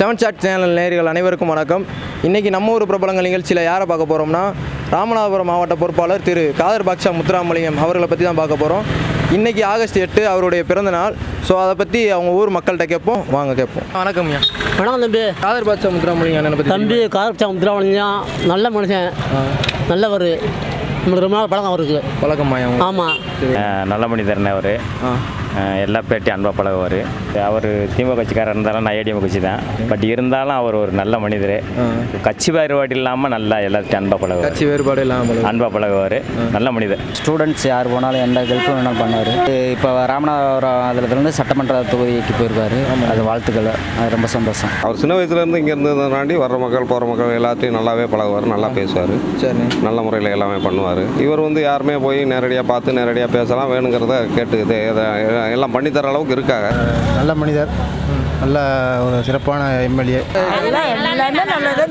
Seven chat channel நேயர்கள் அனைவருக்கும் வணக்கம் இன்றைக்கி நம்ம ஊர் பிரபலங்கள் நிகழ்ச்சியில் யாரை பார்க்க போகிறோம்னா ராமநாதபுரம் மாவட்ட பொறுப்பாளர் திரு காதர் பாக்ஷா முத்துராமலிங்கம் அவர்களை பற்றி தான் பார்க்க போகிறோம் இன்றைக்கி ஆகஸ்ட் எட்டு அவருடைய பிறந்த நாள் ஸோ அதை பற்றி அவங்க ஊர் மக்கள்கிட்ட கேட்போம் வாங்க கேட்போம் வணக்கம்யா வணக்கம் தம்பி காதர் பாக்ஷா முத்துராமலிங்கம் அண்ணனை பற்றி தம்பி காரச்சா முத்துராமலிங்கம் நல்ல மனுஷன் நல்லவர் நம்மளுக்கு ரொம்ப நாள் பழக்கம் அவருக்கு பழக்கம்மாயா அவங்க ஆமாம் அஹ் நல்ல மனிதர்னு அவர் ஆ எல்லா பேட்டி அன்பாக பழகுவார் அவர் திமுக கட்சிக்காரர் இருந்தாலும் நான் ஏடிஎம் கட்சி தான் பட் இருந்தாலும் அவர் ஒரு நல்ல மனிதர் கட்சி வேறுபாடு இல்லாமல் நல்லா எல்லாத்தையும் அன்பாக பழகுவார் கட்சி வேறுபாடு இல்லாமல் அன்பாக பழகுவார் நல்ல மனிதர் ஸ்டூடெண்ட்ஸ் யார் போனாலும் எந்த ஹெல்ப்பும் வேணாலும் பண்ணுவார் இப்போ ராமநாதபுரம் அதிலிருந்து சட்டமன்ற தொகுதிக்கு போயிருக்காரு அது வாழ்த்துக்கள் அது ரொம்ப சந்தோஷம் அவர் சின்ன வயசுலேருந்து இங்கே இருந்ததுனாண்டி வர்ற மக்கள் போகிற மக்கள் எல்லாத்தையும் நல்லாவே பழகுவார் நல்லா பேசுவார் சரி நல்ல முறையில் எல்லாமே பண்ணுவார் இவர் வந்து யாருமே போய் நேரடியாக பார்த்து நேரடியாக பேசலாம் வேணுங்கிறத கேட்டு இது இதை எல்லாம் பண்ணித்தர அளவுக்கு இருக்காங்க நல்ல மனிதர் நல்ல ஒரு சிறப்பான எம்எல்ஏ எல்லாம் எல்லாமே நல்லதான்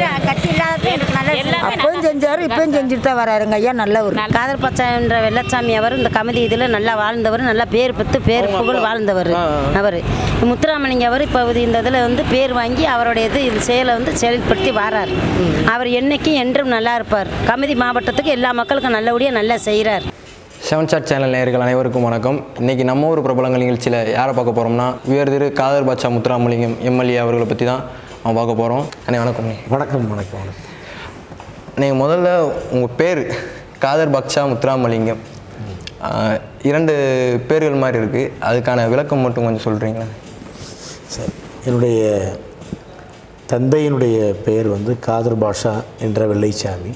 செய்வாரு அப்பவும் செஞ்சாரு இப்பவும் செஞ்சுட்டு தான் வராருங்க ஐயா நல்லவர் காதல் பச்சான்ற வெள்ளச்சாமி அவர் இந்த கமிதி இதில் நல்லா வாழ்ந்தவர் நல்லா பேர் பெற்று பேர் புகழ் வாழ்ந்தவர் அவர் முத்துராமலிங்க அவர் இப்போ இந்த இதில் வந்து பேர் வாங்கி அவருடைய இது இது செயலை வந்து செயல்படுத்தி வரார் அவர் என்னைக்கும் என்றும் நல்லா இருப்பார் கமிதி மாவட்டத்துக்கு எல்லா மக்களுக்கும் நல்லபடியாக நல்லா செய்கிறார் செவன் சாட் சேனல் நேயர்கள் அனைவருக்கும் வணக்கம் இன்றைக்கி நம்ம ஊர் பிரபலங்கள் நிகழ்ச்சியில் யாரை பார்க்க போகிறோம்னா உயர் திரு காதர் பாட்சா முத்துராமலிங்கம் எம்எல்ஏ அவர்களை பற்றி தான் நம்ம பார்க்க போகிறோம் அண்ணே வணக்கம் வணக்கம் வணக்கம் வணக்கம் நீங்கள் முதல்ல உங்கள் பேர் காதர் பாக்ஷா முத்துராமலிங்கம் ஆஹ், இரண்டு பேர்கள் மாதிரி இருக்குது அதுக்கான விளக்கம் மட்டும் கொஞ்சம் சொல்கிறீங்களா சரி என்னுடைய தந்தையினுடைய பெயர் வந்து காதர் பாஷா என்ற வெள்ளைச்சாமி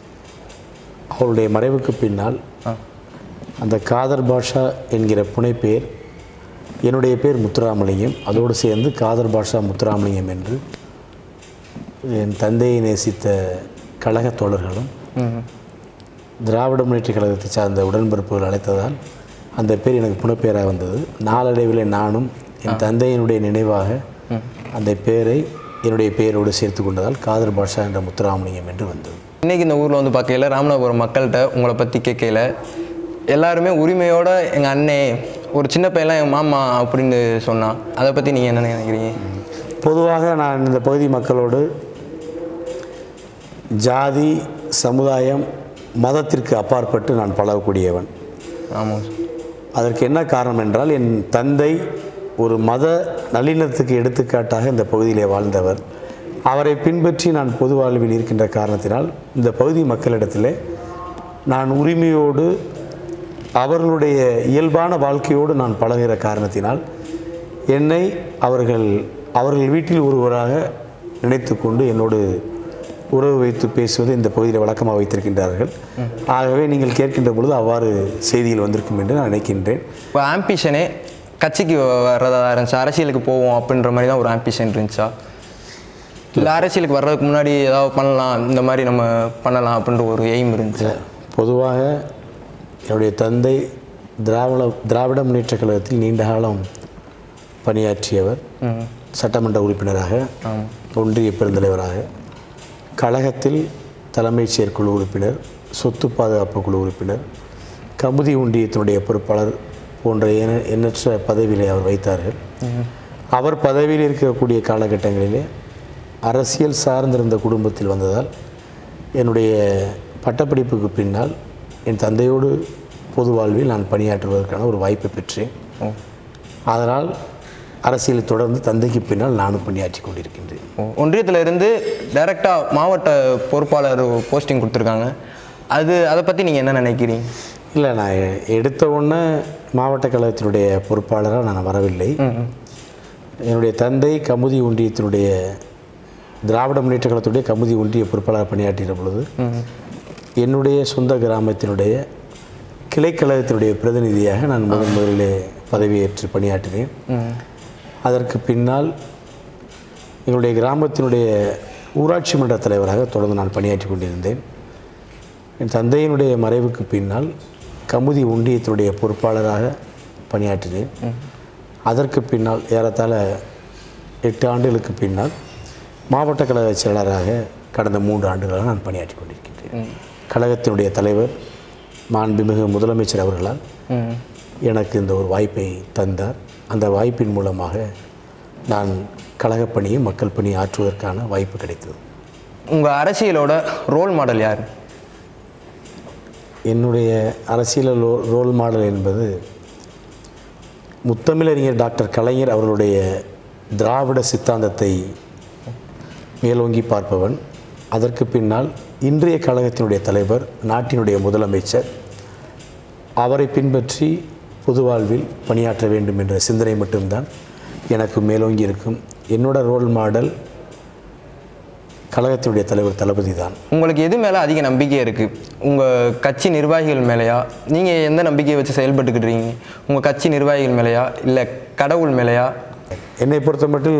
அவருடைய மறைவுக்கு பின்னால் அந்த காதர் பாஷா என்கிற புனைப்பெயர் என்னுடைய பேர் முத்துராமலிங்கம் அதோடு சேர்ந்து காதர் பாஷா முத்துராமலிங்கம் என்று என் தந்தையை நேசித்த கழகத் தோழர்களும் திராவிட முன்னேற்ற கழகத்தை சார்ந்த உடன்பிறப்புகள் அழைத்ததால் அந்த பேர் எனக்கு புனைப்பெயராக வந்தது நாளடைவில் நானும் என் தந்தையினுடைய நினைவாக அந்த பேரை என்னுடைய பெயரோடு சேர்த்து கொண்டதால் காதர் பாஷா என்ற முத்துராமலிங்கம் என்று வந்தது இன்றைக்கி இந்த ஊரில் வந்து பார்க்கையில் ராமநாதபுரம் மக்கள்கிட்ட உங்களை பற்றி கேட்கையில் எல்லாருமே உரிமையோட எங்கள் அண்ணே ஒரு சின்ன பையன்லாம் எங்கள் மாமா அப்படின்னு சொன்னான் அதை பற்றி நீங்கள் என்ன நினைக்கிறீங்க பொதுவாக நான் இந்த பகுதி மக்களோடு ஜாதி சமுதாயம் மதத்திற்கு அப்பாற்பட்டு நான் பழகக்கூடியவன் ஆமாம் அதற்கு என்ன காரணம் என்றால் என் தந்தை ஒரு மத நல்லிணத்துக்கு எடுத்துக்காட்டாக இந்த பகுதியிலே வாழ்ந்தவர் அவரை பின்பற்றி நான் பொது வாழ்வில் இருக்கின்ற காரணத்தினால் இந்த பகுதி மக்களிடத்திலே நான் உரிமையோடு அவர்களுடைய இயல்பான வாழ்க்கையோடு நான் பழகுகிற காரணத்தினால் என்னை அவர்கள் அவர்கள் வீட்டில் ஒருவராக நினைத்து கொண்டு என்னோடு உறவு வைத்து பேசுவதை இந்த பகுதியில் வழக்கமாக வைத்திருக்கின்றார்கள் ஆகவே நீங்கள் கேட்கின்ற பொழுது அவ்வாறு செய்திகள் வந்திருக்கும் என்று நான் நினைக்கின்றேன் இப்போ ஆம்பிஷனே கட்சிக்கு வர்றதா இருந்துச்சா அரசியலுக்கு போவோம் அப்படின்ற மாதிரி தான் ஒரு ஆம்பிஷன் இருந்துச்சா இல்லை அரசியலுக்கு வர்றதுக்கு முன்னாடி ஏதாவது பண்ணலாம் இந்த மாதிரி நம்ம பண்ணலாம் அப்படின்ற ஒரு எய்ம் இருந்துச்சு பொதுவாக என்னுடைய தந்தை திராவிட திராவிட முன்னேற்ற கழகத்தில் நீண்ட காலம் பணியாற்றியவர் சட்டமன்ற உறுப்பினராக ஒன்றிய பெருந்தலைவராக கழகத்தில் தலைமைச் செயற்குழு உறுப்பினர் சொத்து பாதுகாப்பு குழு உறுப்பினர் கமுதி ஒன்றியத்தினுடைய பொறுப்பாளர் போன்ற எண்ண- எண்ணற்ற பதவிகளை அவர் வைத்தார்கள் அவர் பதவியில் இருக்கக்கூடிய காலகட்டங்களிலே அரசியல் சார்ந்திருந்த குடும்பத்தில் வந்ததால் என்னுடைய பட்டப்படிப்புக்கு பின்னால் என் தந்தையோடு பொது வாழ்வில் நான் பணியாற்றுவதற்கான ஒரு வாய்ப்பை பெற்றேன் அதனால் அரசியலில் தொடர்ந்து தந்தைக்கு பின்னால் நானும் பணியாற்றி கொண்டிருக்கின்றேன் ஒன்றியத்தில் இருந்து டைரெக்டாக மாவட்ட பொறுப்பாளர் போஸ்டிங் கொடுத்துருக்காங்க அது அதை பற்றி நீங்கள் என்ன நினைக்கிறீங்க இல்லை நான் எ- எடுத்த உடனே மாவட்ட கழகத்தினுடைய பொறுப்பாளராக நான் வரவில்லை என்னுடைய தந்தை கமுதி ஒன்றியத்தினுடைய திராவிட முன்னேற்ற கழகத்துடைய கமுதி ஒன்றிய பொறுப்பாளர் பணியாற்றுகிற பொழுது என்னுடைய சொந்த கிராமத்தினுடைய கிளைக்கழகத்தினுடைய பிரதிநிதியாக நான் முதன் முதலிலே பதவியேற்று பணியாற்றினேன் அதற்கு பின்னால் எங்களுடைய கிராமத்தினுடைய ஊராட்சி மன்ற தலைவராக தொடர்ந்து நான் பணியாற்றி கொண்டிருந்தேன் என் தந்தையினுடைய மறைவுக்கு பின்னால் கமுதி ஒன்றியத்தினுடைய பொறுப்பாளராக பணியாற்றினேன் அதற்கு பின்னால் ஏறத்தாழ எட்டு ஆண்டுகளுக்கு பின்னால் மாவட்ட கழக செயலாளராக கடந்த மூன்று ஆண்டுகளாக நான் பணியாற்றி கொண்டிருக்கின்றேன் கழகத்தினுடைய தலைவர் மாண்புமிகு முதலமைச்சர் அவர்களால் எனக்கு இந்த ஒரு வாய்ப்பை தந்தார் அந்த வாய்ப்பின் மூலமாக நான் கழகப் பணியும் மக்கள் பணியும் ஆற்றுவதற்கான வாய்ப்பு கிடைத்தது உங்கள் அரசியலோட ரோல் மாடல் யார் என்னுடைய அரசியல் ரோ- ரோல் மாடல் என்பது முத்தமிழறிஞர் டாக்டர் கலைஞர் அவர்களுடைய திராவிட சித்தாந்தத்தை மேலோங்கி பார்ப்பவன் அதற்கு பின்னால் இன்றைய கழகத்தினுடைய தலைவர் நாட்டினுடைய முதலமைச்சர் அவரை பின்பற்றி பொது வாழ்வில் பணியாற்ற வேண்டும் என்ற சிந்தனை மட்டும்தான் எனக்கு மேலோங்கி இருக்கும் என்னோட ரோல் மாடல் கழகத்தினுடைய தலைவர் தளபதி தான் உங்களுக்கு எது மேலே அதிக நம்பிக்கை இருக்குது உங்கள் கட்சி நிர்வாகிகள் மேலேயா நீங்கள் எந்த நம்பிக்கையை வச்சு செயல்பட்டுக்கிட்டு இருக்கீங்க உங்கள் கட்சி நிர்வாகிகள் மேலேயா இல்லை கடவுள் மேலேயா என்னை பொறுத்த மட்டில்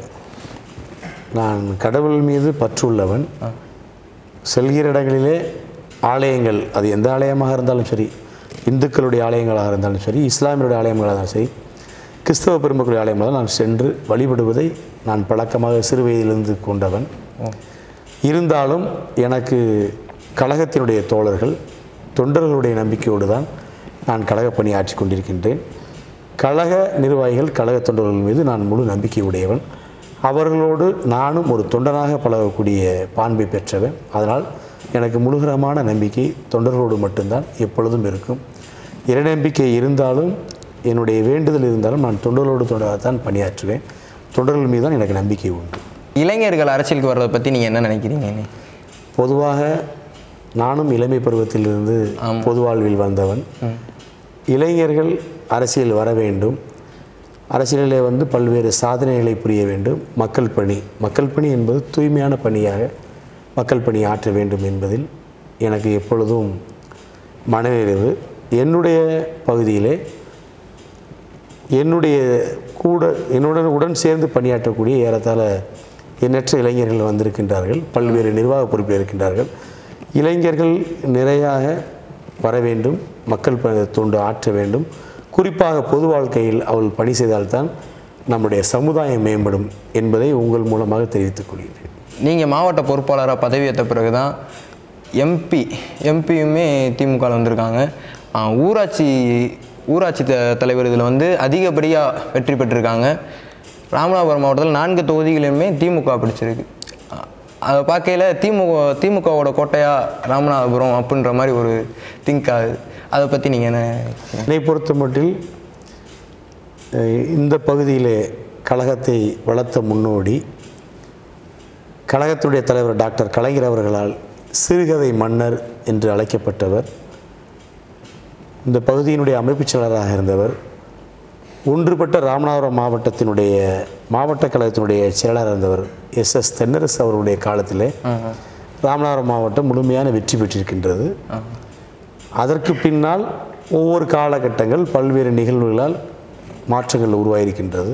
நான் கடவுள் மீது பற்றுள்ளவன் செல்கிற இடங்களிலே ஆலயங்கள் அது எந்த ஆலயமாக இருந்தாலும் சரி இந்துக்களுடைய ஆலயங்களாக இருந்தாலும் சரி இஸ்லாமியருடைய ஆலயங்களாக இருந்தாலும் சரி கிறிஸ்தவ பெருமக்களுடைய ஆலயமாக நான் சென்று வழிபடுவதை நான் பழக்கமாக சிறு வயதிலிருந்து கொண்டவன் இருந்தாலும் எனக்கு கழகத்தினுடைய தோழர்கள் தொண்டர்களுடைய நம்பிக்கையோடு தான் நான் கழக பணி ஆற்றி கொண்டிருக்கின்றேன் கழக நிர்வாகிகள் கழக தொண்டர்கள் மீது நான் முழு நம்பிக்கை உடையவன் அவர்களோடு நானும் ஒரு தொண்டனாக பழகக்கூடிய பான்பை பெற்றவன் அதனால் எனக்கு முழுகரமான நம்பிக்கை தொண்டர்களோடு மட்டும்தான் எப்பொழுதும் இருக்கும் இறைநம்பிக்கை இருந்தாலும் என்னுடைய வேண்டுதல் இருந்தாலும் நான் தொண்டர்களோடு தொண்டராகத்தான் பணியாற்றுவேன் தொண்டர்கள் மீது தான் எனக்கு நம்பிக்கை உண்டு இளைஞர்கள் அரசியலுக்கு வர்றதை பற்றி நீங்கள் என்ன நினைக்கிறீங்க பொதுவாக நானும் இளமை பருவத்திலிருந்து பொது வாழ்வில் வந்தவன் இளைஞர்கள் அரசியல் வர வேண்டும் அரசியலிலே வந்து பல்வேறு சாதனைகளை புரிய வேண்டும் மக்கள் பணி மக்கள் பணி என்பது தூய்மையான பணியாக மக்கள் பணி ஆற்ற வேண்டும் என்பதில் எனக்கு எப்பொழுதும் மனநிறைவு என்னுடைய பகுதியிலே என்னுடைய கூட என்னுடன் உடன் சேர்ந்து பணியாற்றக்கூடிய ஏறத்தாழ எண்ணற்ற இளைஞர்கள் வந்திருக்கின்றார்கள் பல்வேறு நிர்வாக பொறுப்பில் இருக்கின்றார்கள் இளைஞர்கள் நிறையாக வர வேண்டும் மக்கள் ப- தொண்டு ஆற்ற வேண்டும் குறிப்பாக பொது வாழ்க்கையில் அவள் பணி செய்தால்தான் நம்முடைய சமுதாயம் மேம்படும் என்பதை உங்கள் மூலமாக தெரிவித்துக் கொள்கிறேன் நீங்கள் மாவட்ட பொறுப்பாளராக பதவியேற்ற பிறகு தான் எம்பி எம்பியுமே திமுகவில் வந்திருக்காங்க ஆ, ஊராட்சி ஊராட்சி த தலைவர் இதில் வந்து அதிகப்படியாக வெற்றி பெற்றிருக்காங்க ராமநாதபுரம் மாவட்டத்தில் நான்கு தொகுதிகளுமே திமுக பிடிச்சிருக்கு ஆ, அதை பார்க்கையில் திமுக திமுகவோட கோட்டையாக ராமநாதபுரம் அப்படின்ற மாதிரி ஒரு திங்க் ஆகுது அதை பற்றி நீங்கள் என்ன என்னை பொறுத்த மட்டில் அஹ், இந்த பகுதியிலே கழகத்தை வளர்த்த முன்னோடி கழகத்துடைய தலைவர் டாக்டர் கலைஞர் அவர்களால் சிறுகதை மன்னர் என்று அழைக்கப்பட்டவர் இந்த பகுதியினுடைய அமைப்புச் செயலராக இருந்தவர் ஒன்றுபட்ட ராமநாதபுரம் மாவட்டத்தினுடைய மாவட்ட கழகத்தினுடைய செயலாளர் இருந்தவர் எஸ் எஸ் தென்னரசு அவருடைய காலத்திலே ராமநாதபுரம் மாவட்டம் முழுமையான வெற்றி பெற்றிருக்கின்றது அதற்கு பின்னால் ஒவ்வொரு காலகட்டங்கள் பல்வேறு நிகழ்வுகளால் மாற்றங்கள் உருவாயிருக்கின்றது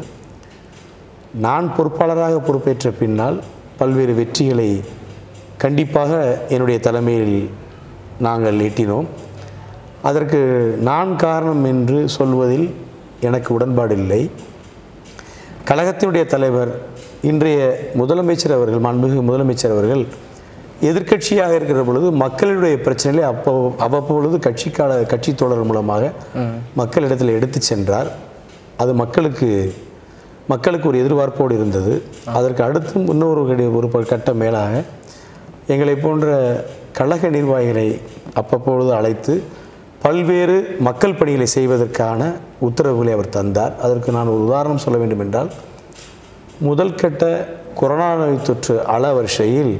நான் பொறுப்பாளராக பொறுப்பேற்ற பின்னால் பல்வேறு வெற்றிகளை கண்டிப்பாக என்னுடைய தலைமையில் நாங்கள் எட்டினோம் அதற்கு நான் காரணம் என்று சொல்வதில் எனக்கு உடன்பாடு இல்லை கழகத்தினுடைய தலைவர் இன்றைய முதலமைச்சர் அவர்கள் மாண்புமிகு முதலமைச்சர் அவர்கள் எதிர்க்கட்சியாக இருக்கிற பொழுது மக்களுடைய பிரச்சனைகளை அப்போ அவ்வப்பொழுது கட்சிக்கால கட்சி தோழர் மூலமாக மக்களிடத்தில் எடுத்து சென்றார் அது மக்களுக்கு மக்களுக்கு ஒரு எதிர்பார்ப்போடு இருந்தது அதற்கு அடுத்தும் இன்னொரு கடி- ஒரு ப- கட்டம் மேலாக எங்களை போன்ற கழக நிர்வாகிகளை அப்பப்பொழுது அழைத்து பல்வேறு மக்கள் பணிகளை செய்வதற்கான உத்தரவுகளை அவர் தந்தார் அதற்கு நான் ஒரு உதாரணம் சொல்ல வேண்டும் என்றால் முதல் கட்ட கொரோனா நோய் தொற்று அள வரிசையில்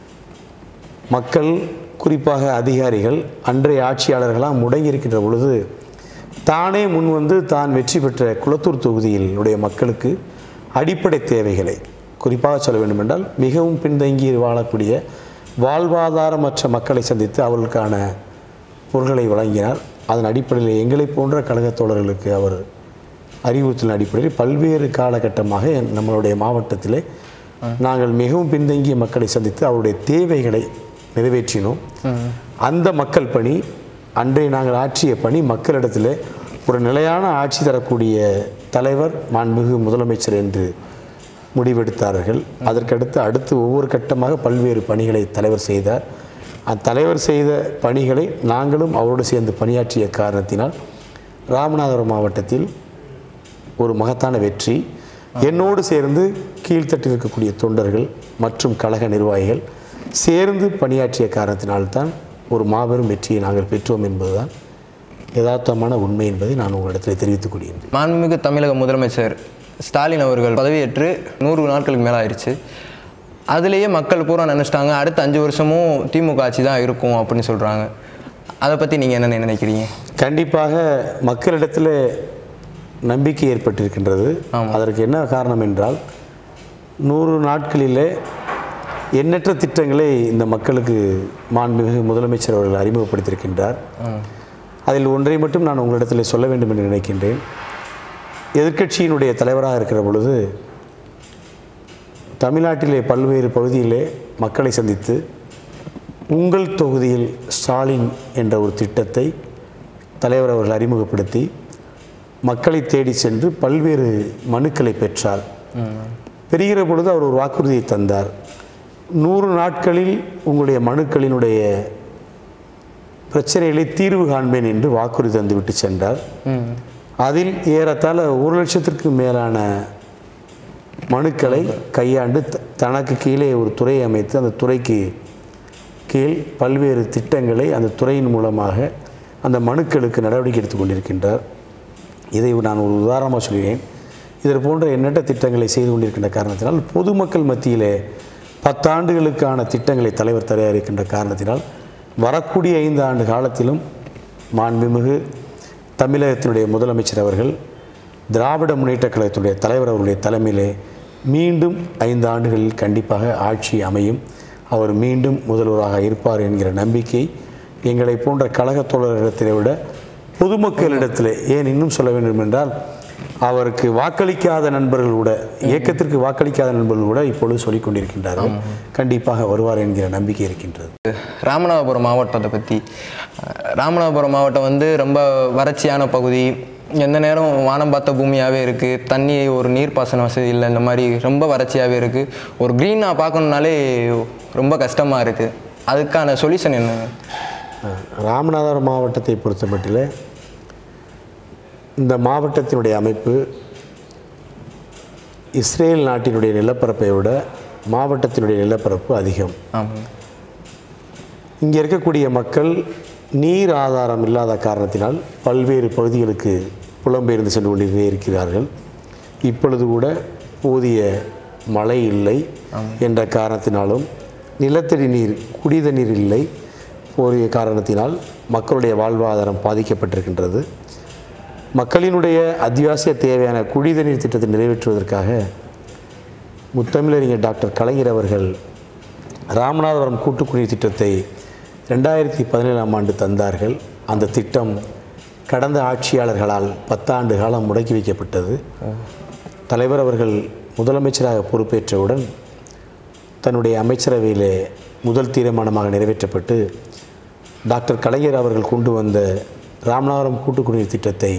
மக்கள் குறிப்பாக அதிகாரிகள் அன்றைய ஆட்சியாளர்களாக முடங்கி இருக்கின்ற பொழுது தானே முன் வந்து தான் வெற்றி பெற்ற குளத்தூர் தொகுதியில் உடைய மக்களுக்கு அடிப்படை தேவைகளை குறிப்பாக சொல்ல வேண்டும் என்றால் மிகவும் பின்தங்கி வாழக்கூடிய வாழ்வாதாரமற்ற மக்களை சந்தித்து அவர்களுக்கான பொருட்களை வழங்கினார் அதன் அடிப்படையில் எங்களை போன்ற கழகத் தோழர்களுக்கு அவர் அறிவுறுத்தலின் அடிப்படையில் பல்வேறு காலகட்டமாக என் நம்மளுடைய மாவட்டத்திலே நாங்கள் மிகவும் பின்தங்கிய மக்களை சந்தித்து அவருடைய தேவைகளை நிறைவேற்றினோம் அந்த மக்கள் பணி அன்றைய நாங்கள் ஆற்றிய பணி மக்களிடத்தில் ஒரு நிலையான ஆட்சி தரக்கூடிய தலைவர் மாண்புமிகு முதலமைச்சர் என்று முடிவெடுத்தார்கள் அதற்கடுத்து அடுத்து ஒவ்வொரு கட்டமாக பல்வேறு பணிகளை தலைவர் செய்தார் அத்தலைவர் செய்த பணிகளை நாங்களும் அவரோடு சேர்ந்து பணியாற்றிய காரணத்தினால் ராமநாதபுரம் மாவட்டத்தில் ஒரு மகத்தான வெற்றி என்னோடு சேர்ந்து கீழ்த்தட்டில் இருக்கக்கூடிய தொண்டர்கள் மற்றும் கழக நிர்வாகிகள் சேர்ந்து பணியாற்றிய காரணத்தினால்தான் ஒரு மாபெரும் வெற்றியை நாங்கள் பெற்றோம் என்பதுதான் யதார்த்தமான உண்மை என்பதை நான் உங்களிடத்தில் தெரிவித்துக் கொள்கிறேன் மாண்புமிகு தமிழக முதலமைச்சர் ஸ்டாலின் அவர்கள் பதவியேற்று நூறு நாட்களுக்கு மேலே ஆயிடுச்சு அதுலேயே மக்கள் பூரா நினச்சிட்டாங்க அடுத்த அஞ்சு வருஷமும் திமுக ஆட்சி தான் இருக்கும் அப்படின்னு சொல்கிறாங்க அதை பற்றி நீங்கள் என்ன நினைக்கிறீங்க கண்டிப்பாக மக்களிடத்தில் நம்பிக்கை ஏற்பட்டிருக்கின்றது அதற்கு என்ன காரணம் என்றால் நூறு நாட்களிலே எண்ணற்ற திட்டங்களை இந்த மக்களுக்கு மாண்புமிகு முதலமைச்சர் அவர்கள் அறிமுகப்படுத்தியிருக்கின்றார் அதில் ஒன்றை மட்டும் நான் உங்களிடத்தில் சொல்ல வேண்டும் என்று நினைக்கின்றேன் எதிர்க்கட்சியினுடைய தலைவராக இருக்கிற பொழுது தமிழ்நாட்டிலே பல்வேறு பகுதியிலே மக்களை சந்தித்து உங்கள் தொகுதியில் ஸ்டாலின் என்ற ஒரு திட்டத்தை தலைவர் அவர்கள் அறிமுகப்படுத்தி மக்களை தேடி சென்று பல்வேறு மனுக்களை பெற்றார் பெறுகிற பொழுது அவர் ஒரு வாக்குறுதியை தந்தார் நூறு நாட்களில் உங்களுடைய மனுக்களினுடைய பிரச்சனைகளை தீர்வு காண்பேன் என்று வாக்குறுதி தந்துவிட்டு சென்றார் அதில் ஏறத்தாழ ஒரு லட்சத்திற்கு மேலான மனுக்களை கையாண்டு த- தனக்கு கீழே ஒரு துறையை அமைத்து அந்த துறைக்கு கீழ் பல்வேறு திட்டங்களை அந்த துறையின் மூலமாக அந்த மனுக்களுக்கு நடவடிக்கை எடுத்துக் கொண்டிருக்கின்றார் இதை நான் ஒரு உதாரணமாக சொல்கிறேன் இதற்கு போன்ற எண்ணற்ற திட்டங்களை செய்து கொண்டிருக்கின்ற காரணத்தினால் பொதுமக்கள் மத்தியிலே பத்தாண்டுகளுக்கான திட்டங்களை தலைவர் தயாரிக்கின்ற காரணத்தினால் வரக்கூடிய ஐந்து ஆண்டு காலத்திலும் மாண்புமிகு தமிழகத்தினுடைய முதலமைச்சர் அவர்கள் திராவிட முன்னேற்றக் கழகத்தினுடைய தலைவர் அவருடைய தலைமையிலே மீண்டும் ஐந்து ஆண்டுகளில் கண்டிப்பாக ஆட்சி அமையும் அவர் மீண்டும் முதல்வராக இருப்பார் என்கிற நம்பிக்கை எங்களை போன்ற கழகத் தோழர்களிடத்திலே விட பொதுமக்களிடத்தில் ஏன் இன்னும் சொல்ல வேண்டும் என்றால் அவருக்கு வாக்களிக்காத நண்பர்கள் கூட இயக்கத்திற்கு வாக்களிக்காத நண்பர்கள் கூட இப்பொழுது சொல்லிக் கொண்டிருக்கின்றார்கள் கண்டிப்பாக வருவார் என்கிற நம்பிக்கை இருக்கின்றது ராமநாதபுரம் மாவட்டத்தை பற்றி ராமநாதபுரம் மாவட்டம் வந்து ரொம்ப வறட்சியான பகுதி எந்த நேரம் வானம் பார்த்த பூமியாகவே இருக்குது தண்ணி ஒரு நீர்ப்பாசன வசதி இல்லை இந்த மாதிரி ரொம்ப வறட்சியாகவே இருக்குது ஒரு க்ரீனாக பார்க்கணுன்னாலே ரொம்ப கஷ்டமாக இருக்குது அதுக்கான சொல்யூஷன் என்ன ராமநாதபுரம் மாவட்டத்தை பொறுத்தமட்டில் இந்த மாவட்டத்தினுடைய அமைப்பு இஸ்ரேல் நாட்டினுடைய நிலப்பரப்பை விட மாவட்டத்தினுடைய நிலப்பரப்பு அதிகம் ஆமாம் இங்கே இருக்கக்கூடிய மக்கள் நீர் ஆதாரம் இல்லாத காரணத்தினால் பல்வேறு பகுதிகளுக்கு புலம்பெயர்ந்து சென்று கொண்டே இருக்கிறார்கள் இப்பொழுது கூட போதிய மழை இல்லை என்ற காரணத்தினாலும் நிலத்தடி நீர் குடித நீர் இல்லை போதிய காரணத்தினால் மக்களுடைய வாழ்வாதாரம் பாதிக்கப்பட்டிருக்கின்றது மக்களினுடைய அத்தியாவசிய தேவையான குடித நீர் திட்டத்தை நிறைவேற்றுவதற்காக முத்தமிழறிஞர் டாக்டர் கலைஞர் அவர்கள் ராமநாதபுரம் கூட்டுக்குடிநீர் திட்டத்தை ரெண்டாயிரத்தி பதினேழாம் ஆண்டு தந்தார்கள் அந்த திட்டம் கடந்த ஆட்சியாளர்களால் பத்தாண்டு காலம் முடக்கி வைக்கப்பட்டது தலைவர் அவர்கள் முதலமைச்சராக பொறுப்பேற்றவுடன் தன்னுடைய அமைச்சரவையிலே முதல் தீர்மானமாக நிறைவேற்றப்பட்டு டாக்டர் கலைஞர் அவர்கள் கொண்டு வந்த ராமநாதபுரம் கூட்டுக்குடிநீர் திட்டத்தை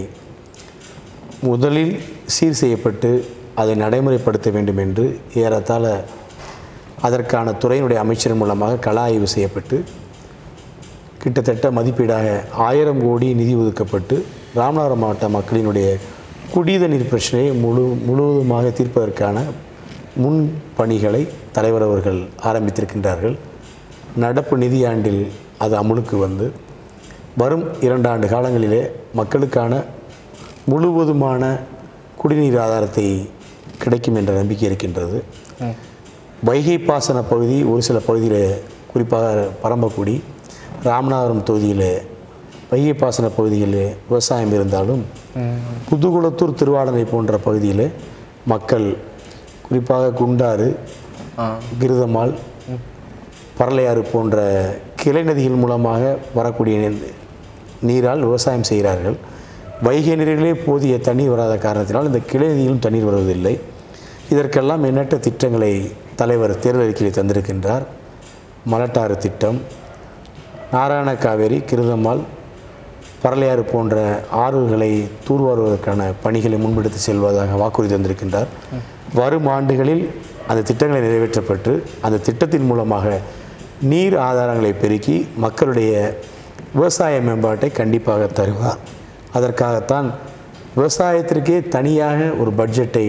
முதலில் சீர் செய்யப்பட்டு அதை நடைமுறைப்படுத்த வேண்டும் என்று ஏறத்தாழ அதற்கான துறையினுடைய அமைச்சர் மூலமாக கள ஆய்வு செய்யப்பட்டு கிட்டத்தட்ட மதிப்பீடாக ஆயிரம் கோடி நிதி ஒதுக்கப்பட்டு ராமநாதபுரம் மாவட்ட மக்களினுடைய குடித நீர் பிரச்சனையை முழு முழுவதுமாக தீர்ப்பதற்கான முன் பணிகளை தலைவர் அவர்கள் ஆரம்பித்திருக்கின்றார்கள் நடப்பு நிதியாண்டில் அது அமுலுக்கு வந்து வரும் இரண்டு ஆண்டு காலங்களிலே மக்களுக்கான முழுவதுமான குடிநீர் ஆதாரத்தை கிடைக்கும் என்ற நம்பிக்கை இருக்கின்றது வைகை பாசன பகுதி ஒரு சில பகுதியில் குறிப்பாக பரம்பக்குடி ராமநாதபுரம் தொகுதியில் வைகை பாசன பகுதியில் விவசாயம் இருந்தாலும் புதுகுளத்தூர் திருவாடனை போன்ற பகுதியில் மக்கள் குறிப்பாக குண்டாறு கிருதமால் பரளையாறு போன்ற கிளை நதிகள் மூலமாக வரக்கூடிய நீ- நீரால் விவசாயம் செய்கிறார்கள் வைகை நீரிலே போதிய தண்ணீர் வராத காரணத்தினால் இந்த கிளை நதியிலும் தண்ணீர் வருவதில்லை இதற்கெல்லாம் எண்ணற்ற திட்டங்களை தலைவர் தேர்தல் அறிக்கையில் தந்திருக்கின்றார் மலட்டாறு திட்டம் நாராயண காவேரி கிருதம்மாள் பரளையாறு போன்ற ஆறுகளை தூர்வாருவதற்கான பணிகளை முன்பெடுத்து செல்வதாக வாக்குறுதி தந்திருக்கின்றார் வரும் ஆண்டுகளில் அந்த திட்டங்களை நிறைவேற்றப்பட்டு அந்த திட்டத்தின் மூலமாக நீர் ஆதாரங்களை பெருக்கி மக்களுடைய விவசாய மேம்பாட்டை கண்டிப்பாக தருவார் அதற்காகத்தான் விவசாயத்திற்கே தனியாக ஒரு பட்ஜெட்டை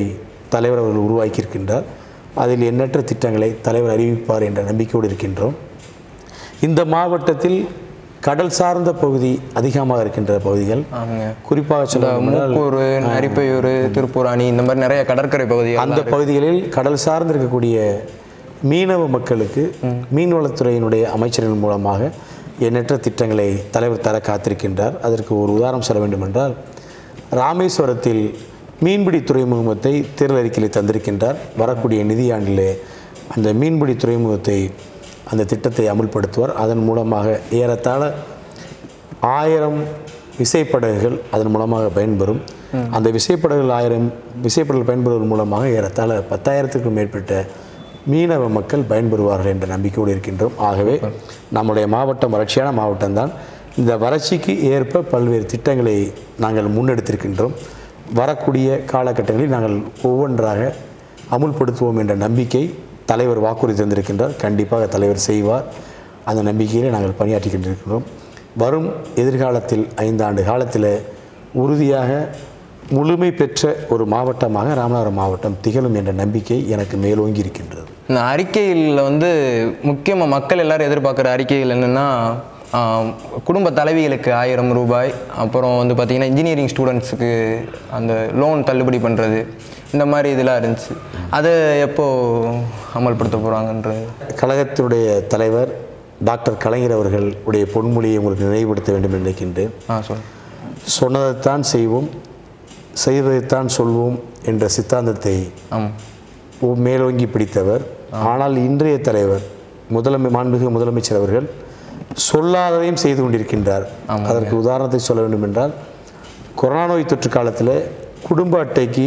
தலைவர் அவர்கள் உருவாக்கியிருக்கின்றார் அதில் எண்ணற்ற திட்டங்களை தலைவர் அறிவிப்பார் என்ற நம்பிக்கையோடு இருக்கின்றோம் இந்த மாவட்டத்தில் கடல் சார்ந்த பகுதி அதிகமாக இருக்கின்ற பகுதிகள் ஆமாங்க குறிப்பாக இந்த சொல்ல மூக்கூர் நரிப்பையூர் திருப்பூர் அணி இந்த மாதிரி நிறைய கடற்கரை பகுதிகள் அந்த பகுதிகளில் கடல் சார்ந்து இருக்கக்கூடிய மீனவ மக்களுக்கு மீன்வளத்துறையினுடைய அமைச்சரின் மூலமாக எண்ணற்ற திட்டங்களை தலைவர் தர காத்திருக்கின்றார் அதற்கு ஒரு உதாரணம் சொல்ல வேண்டுமென்றால் ராமேஸ்வரத்தில் மீன்பிடி துறைமுகத்தை தேர்தல் அறிக்கையில் தந்திருக்கின்றார் வரக்கூடிய நிதியாண்டிலே அந்த மீன்பிடி துறைமுகத்தை அந்த திட்டத்தை அமுல்படுத்துவார் அதன் மூலமாக ஏறத்தாழ ஆயிரம் விசைப்படகுகள் அதன் மூலமாக பயன்பெறும் அந்த விசைப்படகுகள் ஆயிரம் விசைப்படகுகள் பயன்பெறுவதன் மூலமாக ஏறத்தாழ பத்தாயிரத்துக்கும் மேற்பட்ட மீனவ மக்கள் பயன்பெறுவார்கள் என்ற நம்பிக்கையோடு இருக்கின்றோம் ஆகவே நம்முடைய மாவட்டம் வறட்சியான மாவட்டம்தான் இந்த வறட்சிக்கு ஏற்ப பல்வேறு திட்டங்களை நாங்கள் முன்னெடுத்திருக்கின்றோம் வரக்கூடிய காலகட்டங்களில் நாங்கள் ஒவ்வொன்றாக அமுல்படுத்துவோம் என்ற நம்பிக்கை தலைவர் வாக்குறுதி தந்திருக்கின்றார் கண்டிப்பாக தலைவர் செய்வார் அந்த நம்பிக்கையிலே நாங்கள் பணியாற்றி கொண்டிருக்கிறோம் வரும் எதிர்காலத்தில் ஐந்தாண்டு காலத்தில் உறுதியாக முழுமை பெற்ற ஒரு மாவட்டமாக ராமநாதபுரம் மாவட்டம் திகழும் என்ற நம்பிக்கை எனக்கு மேலோங்கி இருக்கின்றது இந்த அறிக்கையில் வந்து முக்கியமாக மக்கள் எல்லாரும் எதிர்பார்க்குற அறிக்கைகள் என்னென்னா குடும்ப தலைவிகளுக்கு ஆயிரம் ரூபாய் அப்புறம் வந்து பார்த்திங்கன்னா இன்ஜினியரிங் ஸ்டூடெண்ட்ஸுக்கு அந்த லோன் தள்ளுபடி பண்ணுறது இந்த மாதிரி இதெல்லாம் இருந்துச்சு அதை எப்போ அமல்படுத்த போகிறாங்கன்றது கழகத்தினுடைய தலைவர் டாக்டர் கலைஞர் அவர்கள் உடைய பொன்மொழியை உங்களுக்கு நினைவுபடுத்த வேண்டும் என்று நினைக்கின்றேன் ஆ சொல் சொன்னதைத்தான் செய்வோம் செய்வதைத்தான் சொல்வோம் என்ற சித்தாந்தத்தை ஆமாம் ஓ- மேலோங்கி பிடித்தவர் ஆனால் இன்றைய தலைவர் முதலமை மாண்புமிகு முதலமைச்சர் அவர்கள் சொல்லாததையும் செய்து கொண்டிருக்கின்றார் அதற்கு உதாரணத்தை சொல்ல வேண்டும் என்றால் கொரோனா நோய் தொற்று காலத்தில் குடும்ப அட்டைக்கு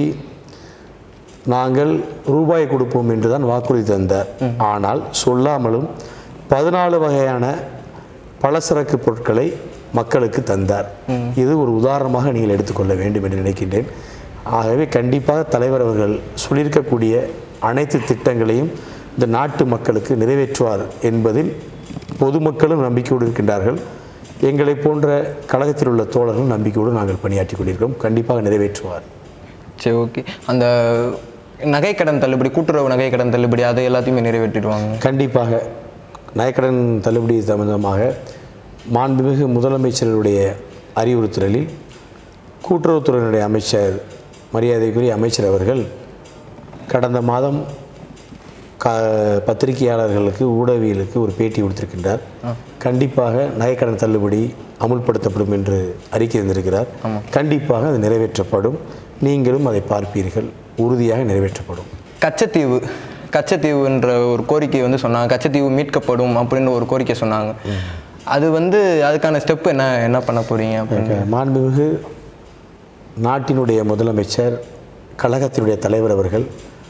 நாங்கள் ரூபாய் கொடுப்போம் என்று தான் வாக்குறுதி தந்தார் ஆனால் சொல்லாமலும் பதினாலு வகையான பலசரக்கு பொருட்களை மக்களுக்கு தந்தார் இது ஒரு உதாரணமாக நீங்கள் எடுத்துக்கொள்ள வேண்டும் என்று நினைக்கின்றேன் ஆகவே கண்டிப்பாக தலைவர் அவர்கள் சொல்லியிருக்கக்கூடிய அனைத்து திட்டங்களையும் இந்த நாட்டு மக்களுக்கு நிறைவேற்றுவார் என்பதில் பொதுமக்களும் நம்பிக்கையோடு இருக்கின்றார்கள் எங்களை போன்ற கழகத்தில் உள்ள தோழர்களும் நம்பிக்கையோடு நாங்கள் பணியாற்றி கொண்டிருக்கிறோம் கண்டிப்பாக நிறைவேற்றுவார் சரி ஓகே அந்த நகைக்கடன் தள்ளுபடி கூட்டுறவு நகைக்கடன் தள்ளுபடி அது எல்லாத்தையுமே நிறைவேற்றிடுவாங்க கண்டிப்பாக நகைக்கடன் தள்ளுபடி சம்பந்தமாக மாண்புமிகு முதலமைச்சருடைய அறிவுறுத்தலில் கூட்டுறவுத்துறையினுடைய அமைச்சர் மரியாதைக்குரிய அமைச்சர் அவர்கள் கடந்த மாதம் க பத்திரிகையாளர்களுக்கு ஊடகவியலுக்கு ஒரு பேட்டி கொடுத்திருக்கின்றார் கண்டிப்பாக நகைக்கடன் தள்ளுபடி அமுல்படுத்தப்படும் என்று அறிக்கை தந்திருக்கிறார் கண்டிப்பாக அது நிறைவேற்றப்படும் நீங்களும் அதை பார்ப்பீர்கள் உறுதியாக நிறைவேற்றப்படும் கச்சத்தீவு கச்சத்தீவுன்ற ஒரு கோரிக்கை வந்து சொன்னாங்க கச்சத்தீவு மீட்கப்படும் அப்படின்னு ஒரு கோரிக்கை சொன்னாங்க அது வந்து அதுக்கான ஸ்டெப் என்ன என்ன பண்ண போறீங்க அப்படின்னு மாண்புமிகு நாட்டினுடைய முதலமைச்சர் கழகத்தினுடைய தலைவர் அவர்கள்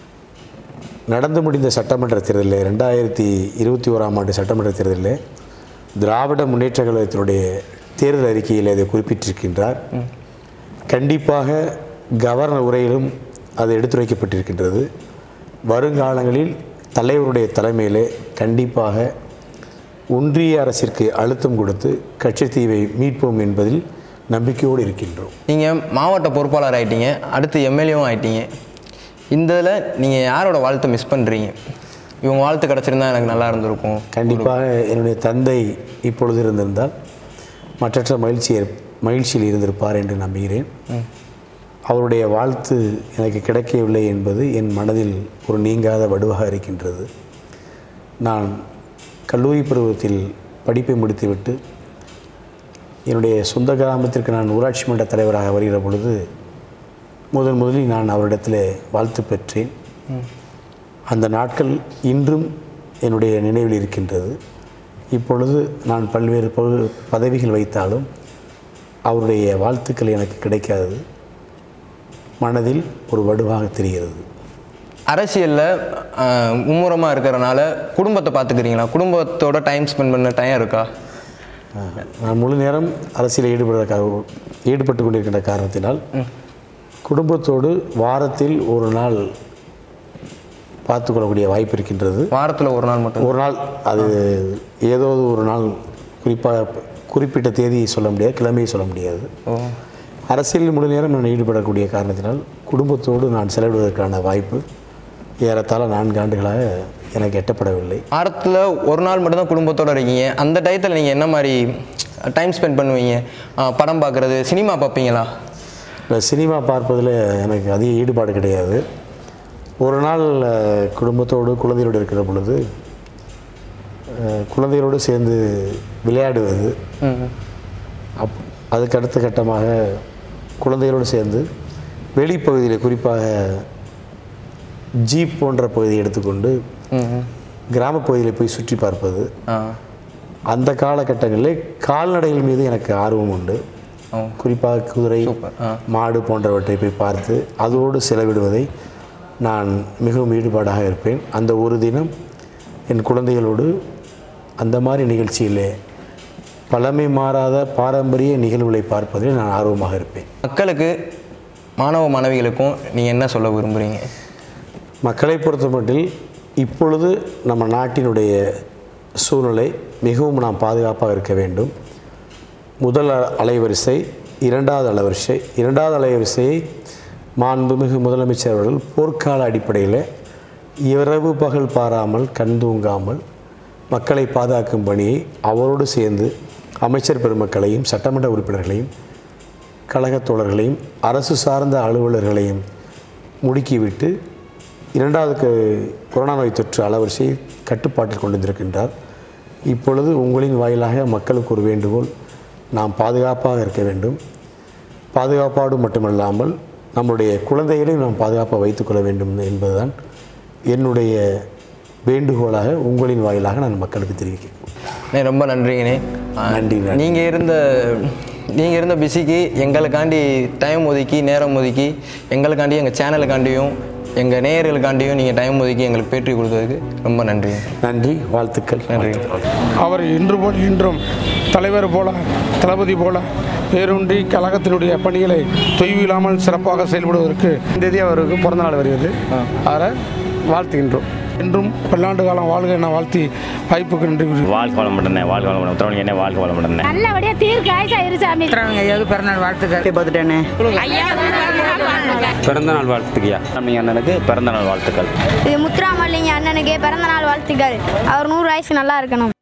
நடந்து முடிந்த சட்டமன்ற தேர்தலில் ரெண்டாயிரத்தி இருபத்தி ஓராம் ஆண்டு சட்டமன்ற தேர்தலில் திராவிட முன்னேற்ற கழகத்தினுடைய தேர்தல் அறிக்கையில் அதை குறிப்பிட்டிருக்கின்றார் கண்டிப்பாக கவர்னர் உரையிலும் அது எடுத்துரைக்கப்பட்டிருக்கின்றது வருங்காலங்களில் தலைவருடைய தலைமையிலே கண்டிப்பாக ஒன்றிய அரசிற்கு அழுத்தம் கொடுத்து கட்சித்தீவை மீட்போம் என்பதில் நம்பிக்கையோடு இருக்கின்றோம் நீங்கள் மாவட்ட பொறுப்பாளர் ஆயிட்டீங்க அடுத்து எம்எல்ஏவும் ஆயிட்டீங்க இந்த இதில் நீங்கள் யாரோட வாழ்த்தை மிஸ் பண்ணுறீங்க இவங்க வாழ்த்து கிடச்சிருந்தா எனக்கு நல்லா இருந்திருக்கும் கண்டிப்பாக என்னுடைய தந்தை இப்பொழுது இருந்திருந்தால் மற்றற்ற மகிழ்ச்சி ஏற்- மகிழ்ச்சியில் இருந்திருப்பார் என்று நம்புகிறேன் அவருடைய வாழ்த்து எனக்கு கிடைக்கவில்லை என்பது என் மனதில் ஒரு நீங்காத வடுவாக இருக்கின்றது நான் கல்லூரி பருவத்தில் படிப்பை முடித்துவிட்டு என்னுடைய சொந்த கிராமத்திற்கு நான் ஊராட்சி மன்ற தலைவராக வருகிற பொழுது முதன் முதலில் நான் அவரிடத்தில் வாழ்த்து பெற்றேன் அந்த நாட்கள் இன்றும் என்னுடைய நினைவில் இருக்கின்றது இப்பொழுது நான் பல்வேறு பகு- பதவிகள் வைத்தாலும் அவருடைய வாழ்த்துக்கள் எனக்கு கிடைக்காது மனதில் ஒரு வடுவாக தெரிகிறது அரசியலில் மும்முரமாக இருக்கிறனால குடும்பத்தை பார்த்துக்கிறீங்களா குடும்பத்தோட டைம் ஸ்பெண்ட் பண்ண டைம் இருக்கா நான் முழு நேரம் அரசியலில் ஈடுபடுற கா- ஈடுபட்டு கொண்டிருக்கின்ற காரணத்தினால் குடும்பத்தோடு வாரத்தில் ஒரு நாள் பார்த்துக்கொள்ளக்கூடிய வாய்ப்பு இருக்கின்றது வாரத்தில் ஒரு நாள் மட்டும் ஒரு நாள் அது ஏதோ ஒரு நாள் குறிப்பாக குறிப்பிட்ட தேதியை சொல்ல முடியாது கிழமையை சொல்ல முடியாது ஓ அரசியலில் முழு நேரம் நான் ஈடுபடக்கூடிய காரணத்தினால் குடும்பத்தோடு நான் செலவிடுவதற்கான வாய்ப்பு ஏறத்தாழ நான்கு ஆண்டுகளாக எனக்கு எட்டப்படவில்லை வாரத்தில் ஒரு நாள் மட்டும்தான் குடும்பத்தோடு இருக்கீங்க அந்த டயத்தில் நீங்கள் என்ன மாதிரி டைம் ஸ்பெண்ட் பண்ணுவீங்க ஆ, படம் பார்க்குறது சினிமா பார்ப்பீங்களா இந்த சினிமா பார்ப்பதில் எனக்கு அதிக ஈடுபாடு கிடையாது ஒரு நாள் அஹ், குடும்பத்தோடு குழந்தையோடு இருக்கிற பொழுது அஹ், குழந்தைகளோடு சேர்ந்து விளையாடுவது அப் அதுக்கு அடுத்த கட்டமாக குழந்தைகளோடு சேர்ந்து வெளிப்பகுதியில் குறிப்பாக ஜீப் போன்ற பகுதியை எடுத்துக்கொண்டு கிராமப்பகுதியில் போய் சுற்றி பார்ப்பது ஆ அந்த காலகட்டங்களில் கால்நடைகள் மீது எனக்கு ஆர்வம் உண்டு ஓ. குறிப்பாக குதிரை சூப்பர். ஆ. மாடு போன்றவற்றை போய் பார்த்து அதோடு செலவிடுவதை நான் மிகவும் ஈடுபாடாக இருப்பேன் அந்த ஒரு தினம் என் குழந்தைகளோடு அந்த மாதிரி நிகழ்ச்சியிலே பழமை மாறாத பாரம்பரிய நிகழ்வுகளை பார்ப்பதில் நான் ஆர்வமாக இருப்பேன் மக்களுக்கு மாணவ மாணவிகளுக்கும் நீங்கள் என்ன சொல்ல விரும்புகிறீங்க மக்களை பொறுத்தமட்டில் இப்பொழுது நம்ம நாட்டினுடைய சூழ்நிலை மிகவும் நாம் பாதுகாப்பாக இருக்க வேண்டும் முதல் அ- அலைவரிசை இரண்டாவது அலைவரிசை இரண்டாவது அலைவரிசையை மாண்புமிகு முதலமைச்சர் அவர்கள் போர்க்கால அடிப்படையில் இரவு பகல் பாராமல் கண் தூங்காமல் மக்களை பாதுகாக்கும் பணியை அவரோடு சேர்ந்து அமைச்சர் பெருமக்களையும் சட்டமன்ற உறுப்பினர்களையும் கழகத் தோழர்களையும் அரசு சார்ந்த அலுவலர்களையும் முடுக்கிவிட்டு இரண்டாவது க- கொரோனா நோய் தொற்று அலவரிசையை கட்டுப்பாட்டில் கொண்டு வந்திருக்கின்றார் இப்பொழுது உங்களின் வாயிலாக மக்களுக்கு ஒரு வேண்டுகோள் நாம் பாதுகாப்பாக இருக்க வேண்டும் பாதுகாப்பாடு மட்டுமல்லாமல் நம்முடைய குழந்தைகளையும் நாம் பாதுகாப்பாக வைத்துக்கொள்ள வேண்டும் என்பதுதான் என்னுடைய வேண்டுகோளாக உங்களின் வாயிலாக நான் மக்களுக்கு தெரிவிக்கிறேன் அண்ணே ரொம்ப நன்றிங்கண்ணே நன்றி, நன்றி. நீங்கள் இருந்த நீங்கள் இருந்த பிஸிக்கு எங்களுக்காண்டி டைம் ஒதுக்கி நேரம் ஒதுக்கி எங்களுக்காண்டி எங்கள் சேனலுக்காண்டியும் எங்கள் நேயர்களுக்காண்டியும் நீங்கள் டைம் ஒதுக்கி எங்களுக்கு பேட்டி கொடுத்ததுக்கு ரொம்ப நன்றி நன்றி வாழ்த்துக்கள் நன்றி அவர் இன்று போல் இன்றும் தலைவர் போல தளபதி போல வேரூன்றி கழகத்தினுடைய பணிகளை தொய்வில்லாமல் சிறப்பாக செயல்படுவதற்கு இந்த தேதி அவருக்கு பிறந்த நாள் வருகிறது அவரை வாழ்த்துகின்றோம் என்றும் பல்லாண்டு காலம் வாழ்க என வாழ்த்தி வாய்ப்புக்கு நன்றி கூறுகிறேன். வாழ்க்கை வளம் பண்ணுறேன் வாழ்க்கை வளம் பண்ணுறேன் உத்தரவணிக்கு என்ன வாழ்க்கை வளம் பண்ணுறேன் நல்லபடியா தீர்க்க ஆயுசா இரு சாமி ஐயாவுக்கு பிறநாள் வாழ்த்துக்கள் பார்த்துட்டேனே பிறந்த நாள் வாழ்த்துக்கியா நம்ம அண்ணனுக்கு பிறந்த நாள் வாழ்த்துக்கள் இது முத்துராமலிங்க அண்ணனுக்கு பிறந்த நாள் வாழ்த்துக்கள் அவர் நூறு வயசு நல்லா இருக்கணும்